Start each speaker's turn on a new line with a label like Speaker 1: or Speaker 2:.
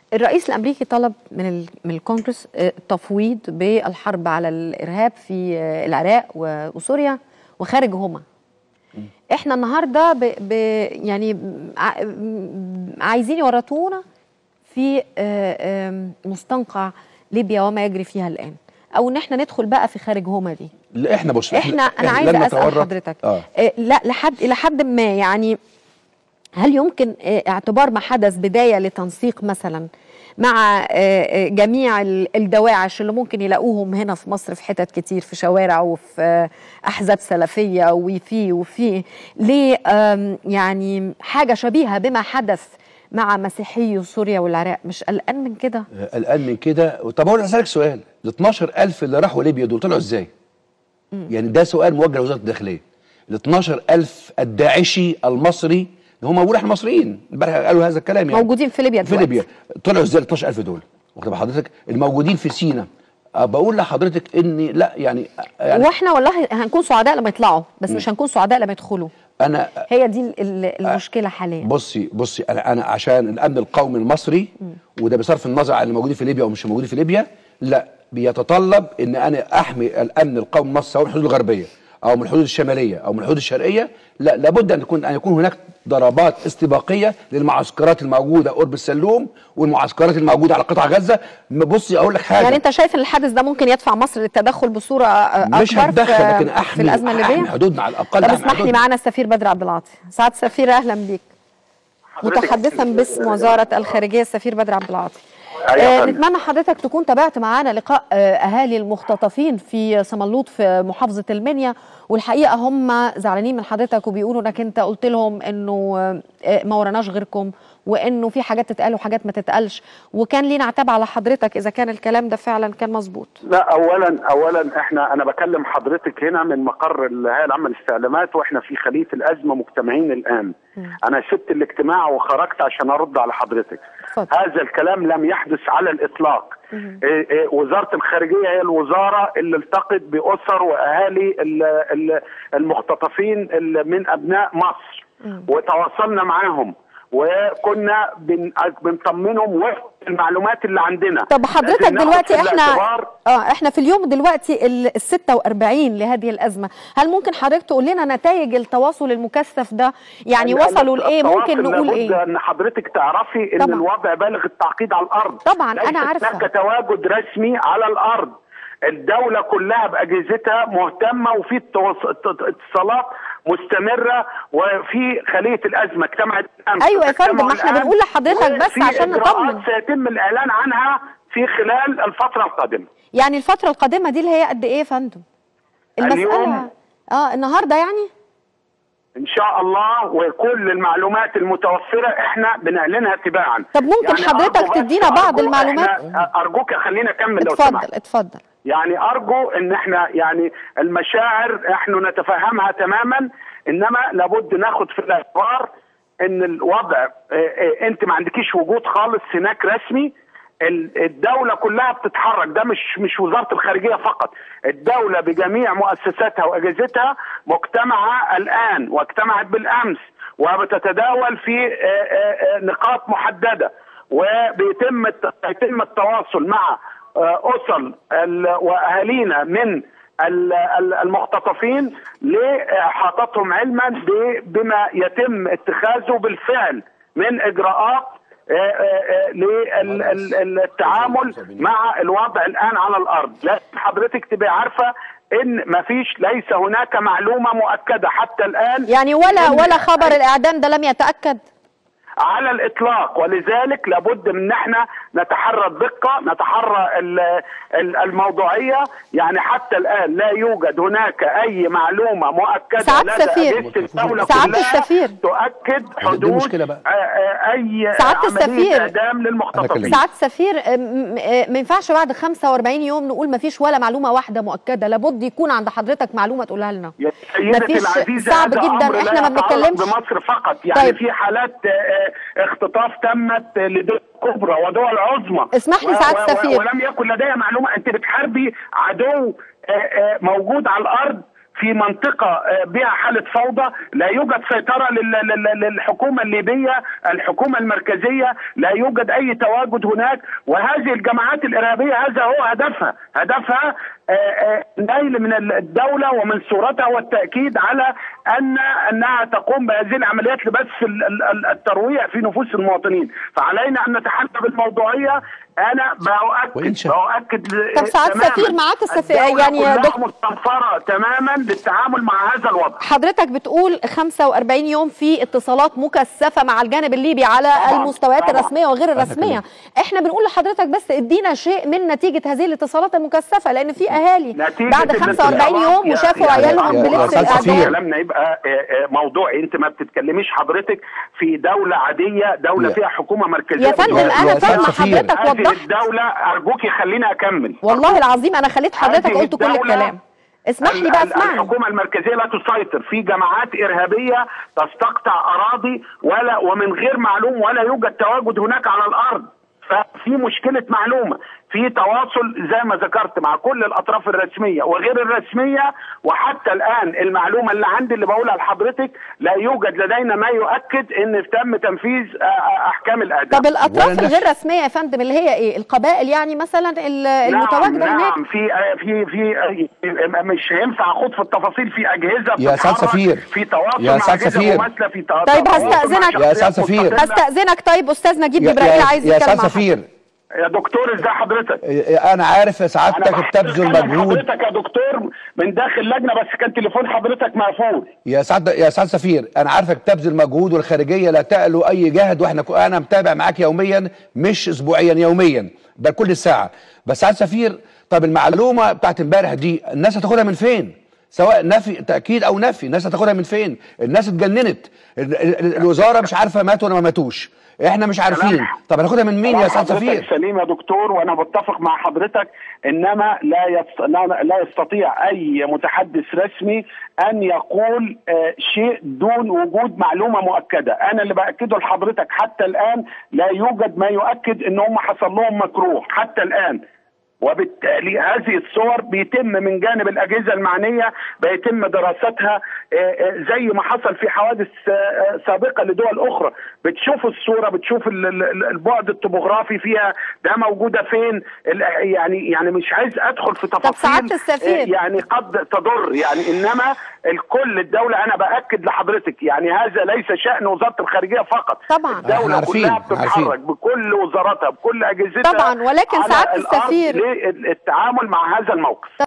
Speaker 1: الرئيس الامريكي طلب من ال- من الكونجرس آه، التفويض بالحرب على الارهاب في آه، العراق و- وسوريا وخارجهما احنا النهارده ب ب يعني ع- م- عايزين يورطونا في آه، آم، مستنقع ليبيا وما يجري فيها الان او ان احنا ندخل بقى في خارجهما دي
Speaker 2: لا احنا بص
Speaker 1: احنا انا
Speaker 2: لن
Speaker 1: عايزه اسال
Speaker 2: نتورط.
Speaker 1: حضرتك
Speaker 2: اه
Speaker 1: آه، لا لحد الى حد ما يعني هل يمكن آه، اعتبار ما حدث بدايه لتنسيق مثلا مع آه، آه، جميع ال- الدواعش اللي ممكن يلاقوهم هنا في مصر في حتت كتير في شوارع وفي آه، احزاب سلفيه وفي وفي ليه آم، يعني حاجه شبيهه بما حدث مع مسيحي سوريا والعراق مش قلقان من كده
Speaker 2: قلقان من كده طب اقول اسالك سؤال ال 12000 اللي راحوا ليبيا دول طلعوا ازاي؟ يعني ده سؤال موجه لوزاره الداخليه ال 12000 الداعشي المصري هم موجودين احنا مصريين امبارح قالوا هذا الكلام يعني
Speaker 1: موجودين في ليبيا
Speaker 2: في
Speaker 1: دلوقتي
Speaker 2: ليبيا طلعوا ازاي ال 12000 دول؟ واخد بال حضرتك الموجودين في سينا أه بقول لحضرتك اني لا يعني, يعني
Speaker 1: واحنا والله هنكون سعداء لما يطلعوا بس مش هنكون سعداء لما يدخلوا
Speaker 2: انا
Speaker 1: هي دي ال- ال- المشكله حاليا
Speaker 2: بصي بصي انا انا عشان الامن القومي المصري وده بصرف النظر عن اللي موجودين في ليبيا او مش موجودين في ليبيا لا بيتطلب ان انا احمي الامن القومي المصري سواء من الحدود الغربيه او من الحدود الشماليه او من الحدود الشرقيه لا لابد ان يكون ان يكون هناك ضربات استباقيه للمعسكرات الموجوده قرب السلوم والمعسكرات الموجوده على قطاع غزه بصي اقول لك حاجه
Speaker 1: يعني انت شايف ان الحادث ده ممكن يدفع مصر للتدخل بصوره آه،
Speaker 2: مش
Speaker 1: اكبر
Speaker 2: هتدخل
Speaker 1: في,
Speaker 2: لكن
Speaker 1: في
Speaker 2: احمي
Speaker 1: الازمه
Speaker 2: احمي
Speaker 1: الليبيه
Speaker 2: حدودنا على الاقل
Speaker 1: طب
Speaker 2: أحمي
Speaker 1: اسمح لي
Speaker 2: حدودنا.
Speaker 1: معانا السفير بدر عبد العاطي سعاده السفير اهلا بيك متحدثا باسم وزاره الخارجيه السفير بدر عبد العاطي
Speaker 3: أيوة
Speaker 1: آه
Speaker 3: يا فندم.
Speaker 1: نتمنى حضرتك تكون تابعت معانا لقاء آه اهالي المختطفين في صملوط في محافظه المنيا والحقيقه هم زعلانين من حضرتك وبيقولوا انك انت قلت لهم انه آه ما وراناش غيركم وانه في حاجات تتقال وحاجات ما تتقالش وكان لينا عتاب على حضرتك اذا كان الكلام ده فعلا كان مظبوط
Speaker 3: لا اولا اولا احنا انا بكلم حضرتك هنا من مقر الهيئه العامه للاستعلامات واحنا في خليه الازمه مجتمعين الان انا سبت الاجتماع وخرجت عشان ارد على حضرتك
Speaker 1: اتفضل.
Speaker 3: هذا الكلام لم يحدث على الاطلاق إيه إيه وزاره الخارجيه هي الوزاره اللي التقت باسر واهالي ال- ال- المختطفين ال- من ابناء مصر وتواصلنا معاهم وكنا بن- بنطمنهم وفق المعلومات اللي عندنا
Speaker 1: طب حضرتك
Speaker 3: لازم ناخد
Speaker 1: دلوقتي
Speaker 3: في
Speaker 1: احنا
Speaker 3: الاعتبار
Speaker 1: اه احنا في اليوم دلوقتي ال ال 46 لهذه الازمه، هل ممكن حضرتك تقول لنا نتائج التواصل المكثف ده؟ يعني
Speaker 3: ال-
Speaker 1: وصلوا لايه؟ ممكن
Speaker 3: التواصل
Speaker 1: نقول
Speaker 3: لابد
Speaker 1: ايه؟
Speaker 3: ان حضرتك تعرفي ان
Speaker 1: طبعا.
Speaker 3: الوضع بالغ التعقيد على الارض
Speaker 1: طبعا،
Speaker 3: ليس
Speaker 1: أنا عارفة.
Speaker 3: هناك تواجد رسمي على الارض الدولة كلها بأجهزتها مهتمة وفي التواص- الت- اتصالات مستمرة وفي خلية الأزمة اجتمعت الآن
Speaker 1: أيوة يا فندم، ما احنا
Speaker 3: الآن،
Speaker 1: بنقول لحضرتك بس
Speaker 3: وفي
Speaker 1: عشان
Speaker 3: إجراءات
Speaker 1: نطمن.
Speaker 3: سيتم الإعلان عنها في خلال الفترة القادمة
Speaker 1: يعني الفتره القادمه دي اللي هي قد ايه يا فندم؟ المساله
Speaker 3: اليوم.
Speaker 1: اه النهارده يعني؟
Speaker 3: ان شاء الله وكل المعلومات المتوفره احنا بنعلنها تباعا
Speaker 1: طب ممكن حضرتك
Speaker 3: أرجو بس-
Speaker 1: تدينا بعض
Speaker 3: أرجو
Speaker 1: المعلومات؟
Speaker 3: إحنا- ارجوك خلينا اكمل لو سمحت
Speaker 1: اتفضل اتفضل
Speaker 3: يعني ارجو ان احنا يعني المشاعر نحن نتفهمها تماما انما لابد ناخد في الاعتبار ان الوضع اه، اه، انت ما عندكيش وجود خالص هناك رسمي ال- الدولة كلها بتتحرك ده مش مش وزارة الخارجية فقط الدولة بجميع مؤسساتها وأجهزتها مجتمعة الآن واجتمعت بالأمس وبتتداول في اه، اه، اه، نقاط محددة وبيتم الت- يتم التواصل مع آه، أسر ال- وأهالينا من ال- ال- المختطفين لإحاطتهم علما ب- بما يتم اتخاذه بالفعل من إجراءات آه، آه، آه، للتعامل مع الوضع الآن على الأرض لازم حضرتك تبقى عارفة إن مفيش ليس هناك معلومة مؤكدة حتى الآن
Speaker 1: يعني ولا
Speaker 3: إن-
Speaker 1: ولا خبر الاعدام ده لم يتاكد؟
Speaker 3: على الاطلاق ولذلك لابد من ان احنا نتحرى الدقه نتحرى ال- ال- الموضوعيه يعني حتى الان لا يوجد هناك اي معلومه مؤكده
Speaker 1: سعادة
Speaker 3: لدى
Speaker 1: السفير.
Speaker 3: أجهزة الدوله
Speaker 1: سعادة
Speaker 3: كلها
Speaker 1: السفير.
Speaker 3: تؤكد
Speaker 2: دي
Speaker 3: حدود
Speaker 2: المشكلة بقى.
Speaker 3: آه، آه، اي
Speaker 1: سعادة
Speaker 3: عمليه
Speaker 1: السفير.
Speaker 3: اعدام للمختطفين
Speaker 2: أكلمك.
Speaker 1: سعاده السفير أم- أم- ما ينفعش بعد 45 يوم نقول ما فيش ولا معلومه واحده مؤكده لابد يكون عند حضرتك معلومه تقولها لنا
Speaker 3: يا سيدتي
Speaker 1: مفيش-
Speaker 3: العزيزة
Speaker 1: صعب
Speaker 3: هذا
Speaker 1: جداً،
Speaker 3: أمر لا
Speaker 1: إحنا ما
Speaker 3: يتعلق
Speaker 1: بنتكلمش.
Speaker 3: بمصر فقط يعني
Speaker 1: طيب.
Speaker 3: في حالات آه، آه، اختطاف تمت لدول كبرى ودول عظمى
Speaker 1: اسمح لي
Speaker 3: و-
Speaker 1: سعادة
Speaker 3: و-
Speaker 1: السفير.
Speaker 3: ولم يكن لدي معلومة أنت بتحاربي عدو آه، آه، موجود على الأرض في منطقة آه، بها حالة فوضى لا يوجد سيطرة لل- لل- للحكومة الليبية الحكومة المركزية لا يوجد أي تواجد هناك وهذه الجماعات الإرهابية هذا هو هدفها هدفها آه، آه، نيل من الدولة ومن صورتها والتأكيد على أن أنها تقوم بهذه العمليات لبث ال- ال- ال- الترويع في نفوس المواطنين فعلينا أن نتحلى بالموضوعية أنا بأؤكد
Speaker 2: وإنشا.
Speaker 3: بأؤكد
Speaker 1: طب سعادة
Speaker 3: تماماً
Speaker 1: السفير معاك السفير-
Speaker 3: الدولة
Speaker 1: يعني
Speaker 3: كلها
Speaker 1: دك-
Speaker 3: مستنفرة تماما للتعامل مع هذا الوضع
Speaker 1: حضرتك بتقول 45 يوم في اتصالات مكثفه مع الجانب الليبي على
Speaker 3: طبعاً،
Speaker 1: المستويات
Speaker 3: طبعاً.
Speaker 1: الرسميه وغير
Speaker 2: هذا
Speaker 1: الرسميه احنا بنقول لحضرتك بس ادينا شيء من نتيجه هذه الاتصالات المكثفه لان في اهالي
Speaker 3: نتيجة
Speaker 1: بعد 45
Speaker 3: الاتصالات
Speaker 1: يوم
Speaker 3: يا-
Speaker 1: وشافوا
Speaker 3: يا-
Speaker 1: عيالهم
Speaker 2: يا- يا
Speaker 1: بلبس
Speaker 2: أستاذ سفير.
Speaker 1: الاعدام
Speaker 3: كلامنا يبقى آه، آه، موضوعي انت ما بتتكلميش حضرتك في دولة عادية دولة
Speaker 2: يا-
Speaker 3: فيها حكومة مركزية
Speaker 1: يا فندم
Speaker 2: يا-
Speaker 1: انا
Speaker 2: يا
Speaker 1: فاهمه
Speaker 2: أستاذ سفير.
Speaker 1: حضرتك
Speaker 3: هذه
Speaker 1: وضحت
Speaker 3: الدولة ارجوكي خليني اكمل
Speaker 1: والله العظيم انا خليت حضرتك
Speaker 3: هذه
Speaker 1: قلت كل
Speaker 3: الدولة
Speaker 1: الكلام اسمح لي بقى
Speaker 3: ال- ال-
Speaker 1: اسمعني
Speaker 3: الحكومة المركزية لا تسيطر في جماعات إرهابية تستقطع أراضي ولا ومن غير معلوم ولا يوجد تواجد هناك على الأرض ففي مشكلة معلومة في تواصل زي ما ذكرت مع كل الأطراف الرسمية وغير الرسمية وحتى الآن المعلومة اللي عندي اللي بقولها لحضرتك لا يوجد لدينا ما يؤكد أن تم تنفيذ آه، آه، أحكام الإعدام
Speaker 1: طب الاطراف
Speaker 2: ولا
Speaker 1: الغير رسميه يا فندم اللي هي ايه القبائل يعني مثلا ال- المتواجده
Speaker 3: نعم
Speaker 1: هناك
Speaker 3: نعم في في في مش هينفع اخوض في التفاصيل في اجهزه
Speaker 2: يا أستاذ
Speaker 3: بتتحرك،
Speaker 2: سفير.
Speaker 3: في تواصل
Speaker 2: يا
Speaker 3: مع
Speaker 2: أستاذ
Speaker 3: اجهزه
Speaker 2: سفير.
Speaker 3: مماثله في
Speaker 1: طيب
Speaker 3: تواصل مع
Speaker 1: هستأذنك.
Speaker 2: يا أستاذ
Speaker 3: شخصيات
Speaker 2: سفير.
Speaker 3: مستقلة.
Speaker 1: هستأذنك طيب استاذ نجيب
Speaker 2: يا-
Speaker 1: جبرائيل
Speaker 2: يا-
Speaker 1: عايز
Speaker 2: يا
Speaker 1: يتكلم
Speaker 2: استاذ
Speaker 1: مع
Speaker 2: سفير
Speaker 3: يا دكتور ازي حضرتك
Speaker 2: انا عارف
Speaker 3: انا
Speaker 2: سعادتك
Speaker 3: بحب
Speaker 2: بتبذل
Speaker 3: أتكلم
Speaker 2: مجهود
Speaker 3: حضرتك يا دكتور من داخل لجنه بس كان تليفون حضرتك مقفول
Speaker 2: يا سعد يا سعد سفير انا عارفك بتبذل مجهود والخارجيه لا تألو اي جهد واحنا ك- انا متابع معاك يوميا مش اسبوعيا يوميا بل كل ساعه بس سعد سفير طب المعلومه بتاعت امبارح دي الناس هتاخدها من فين سواء نفي تاكيد او نفي الناس هتاخدها من فين الناس اتجننت ال- ال- الوزاره مش عارفه ماتوا ولا ما ماتوش احنا مش عارفين
Speaker 3: كلام-
Speaker 2: طب هناخدها من مين يا
Speaker 3: كلام
Speaker 2: سعد
Speaker 3: حضرتك
Speaker 2: سفير
Speaker 3: سليم يا دكتور وانا بتفق مع حضرتك انما لا يست... لا, لا يستطيع اي متحدث رسمي ان يقول آه شيء دون وجود معلومه مؤكده انا اللي باكده لحضرتك حتى الان لا يوجد ما يؤكد ان هم حصل لهم مكروه حتى الان وبالتالي هذه الصور بيتم من جانب الاجهزه المعنيه بيتم دراستها آه، آه، زي ما حصل في حوادث آه، آه، سابقه لدول اخرى بتشوف الصوره بتشوف ال- ال- البعد الطبوغرافي فيها ده موجوده فين ال- يعني يعني مش عايز ادخل في تفاصيل
Speaker 1: سعادة السفير.
Speaker 3: آه، يعني قد تضر يعني انما الكل الدوله انا باكد لحضرتك يعني هذا ليس شان وزاره الخارجيه فقط
Speaker 1: طبعاً.
Speaker 2: احنا
Speaker 3: الدوله
Speaker 2: عارفين،
Speaker 3: كلها
Speaker 2: عارفين.
Speaker 3: بتتحرك بكل وزاراتها بكل اجهزتها
Speaker 1: طبعاً، ولكن
Speaker 3: على
Speaker 1: سعادة
Speaker 3: الأرض
Speaker 1: السفير-
Speaker 3: للتعامل مع هذا الموقف